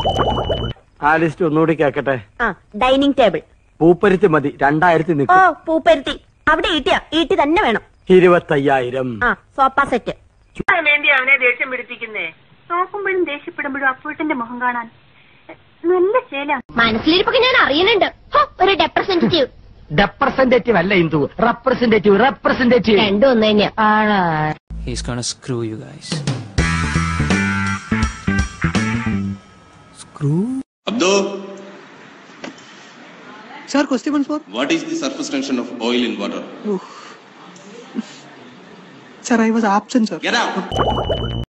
ആ ലിസ്റ്റ് ഒന്നുകൂടി കേക്കട്ടെ ആ ഡൈനിങ് ടേബിൾ പൂപ്പരുത്തി മതി രണ്ടായിരത്തി ഓ നിൽക്കും പൂപ്പരുത്തി അവിടെ ഈട്ടിയാ ഈട്ടി തന്നെ വേണം ഇരുപത്തയ്യായിരം ആ സോഫ സെറ്റ് വേണ്ടി അവനെ ദേഷ്യം പിടിപ്പിക്കുന്നേ നോക്കുമ്പോഴും ദേഷ്യപ്പെടുമ്പോഴും അപ്പൂട്ടന്റെ മുഖം കാണാൻ നല്ല ചേല മനസ്സിലിരിപ്പൊക്കെ ഞാൻ അറിയുന്നുണ്ട് ഹോ, ഒരു റെപ്രസെന്റേറ്റീവ് റെപ്രസെന്റേറ്റീവ് അല്ല ഇന്ദു റെപ്രസെന്റേറ്റീവ് റെപ്രസെന്റേറ്റീവ് രണ്ടും ഒന്ന് തന്നെയാ He's gonna screw you guys. Abdo, Sir, question four. what is the surface tension of oil in water? Sir, I was absent, sir. Get out!